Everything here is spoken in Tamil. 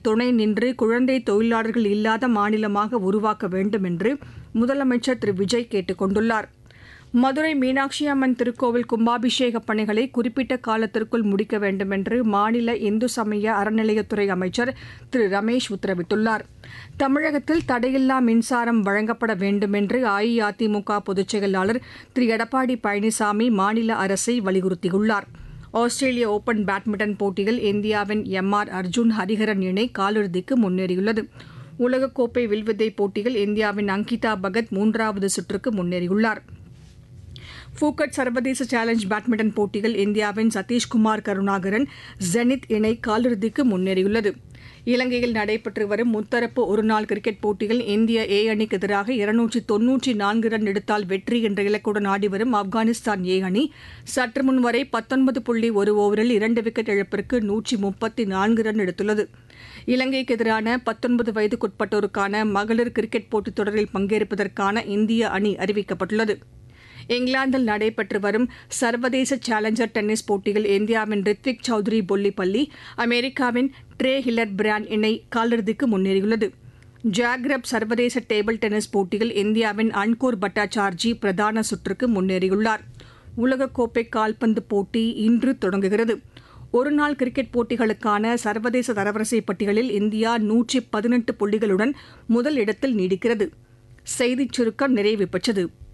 துணை நின்று குழந்தை தொழிலாளர்கள் இல்லாத மாநிலமாக உருவாக்க வேண்டும் என்று முதலமைச்சர் திரு விஜய் கேட்டுக் கொண்டுள்ளார் மதுரை மீனாட்சி அம்மன் திருக்கோவில் கும்பாபிஷேக பணிகளை குறிப்பிட்ட காலத்திற்குள் முடிக்க வேண்டும் என்று மாநில இந்து சமய அறநிலையத்துறை அமைச்சர் திரு ரமேஷ் உத்தரவிட்டுள்ளார் தமிழகத்தில் தடையில்லா மின்சாரம் வழங்கப்பட வேண்டும் என்று அஇஅதிமுக பொதுச் செயலாளர் திரு எடப்பாடி பழனிசாமி மாநில அரசை வலியுறுத்தியுள்ளார் ஆஸ்திரேலிய ஓபன் பேட்மிண்டன் போட்டியில் இந்தியாவின் எம் ஆர் அர்ஜுன் ஹரிஹரன் இணை காலிறுதிக்கு முன்னேறியுள்ளது உலகக்கோப்பை வில்வித்தை போட்டியில் இந்தியாவின் அங்கிதா பகத் மூன்றாவது சுற்றுக்கு முன்னேறியுள்ளார் ஃபூகட் சர்வதேச சேலஞ்ச் பேட்மிண்டன் போட்டியில் இந்தியாவின் சதீஷ்குமார் கருணாகரன் ஜெனித் இணை காலிறுதிக்கு முன்னேறியுள்ளது இலங்கையில் நடைபெற்று வரும் முத்தரப்பு ஒருநாள் கிரிக்கெட் போட்டியில் இந்திய ஏ அணிக்கு எதிராக இருநூற்றி தொன்னூற்றி நான்கு ரன் எடுத்தால் வெற்றி என்ற இலக்குடன் ஆடி வரும் ஆப்கானிஸ்தான் ஏ அணி சற்று முன் வரை பத்தொன்பது புள்ளி ஒரு ஓவரில் இரண்டு விக்கெட் இழப்பிற்கு நூற்றி முப்பத்தி நான்கு ரன் எடுத்துள்ளது இலங்கைக்கு எதிரான பத்தொன்பது வயதுக்குட்பட்டோருக்கான மகளிர் கிரிக்கெட் போட்டித் தொடரில் பங்கேற்பதற்கான இந்திய அணி அறிவிக்கப்பட்டுள்ளது இங்கிலாந்தில் நடைபெற்று வரும் சர்வதேச சேலஞ்சர் டென்னிஸ் போட்டியில் இந்தியாவின் ரித்விக் சௌத்ரி பொல்லிப்பள்ளி அமெரிக்காவின் ட்ரே ஹில்லர் பிராண்ட் இணை காலிறுதிக்கு முன்னேறியுள்ளது ஜாக்ரப் சர்வதேச டேபிள் டென்னிஸ் போட்டியில் இந்தியாவின் அன்கூர் பட்டாச்சார்ஜி பிரதான சுற்றுக்கு முன்னேறியுள்ளார் உலகக்கோப்பை கால்பந்து போட்டி இன்று தொடங்குகிறது ஒருநாள் கிரிக்கெட் போட்டிகளுக்கான சர்வதேச தரவரிசை பட்டியலில் இந்தியா நூற்றி பதினெட்டு புள்ளிகளுடன் முதல் இடத்தில் நீடிக்கிறது செய்திச் சுருக்கம் நிறைவு பெற்றது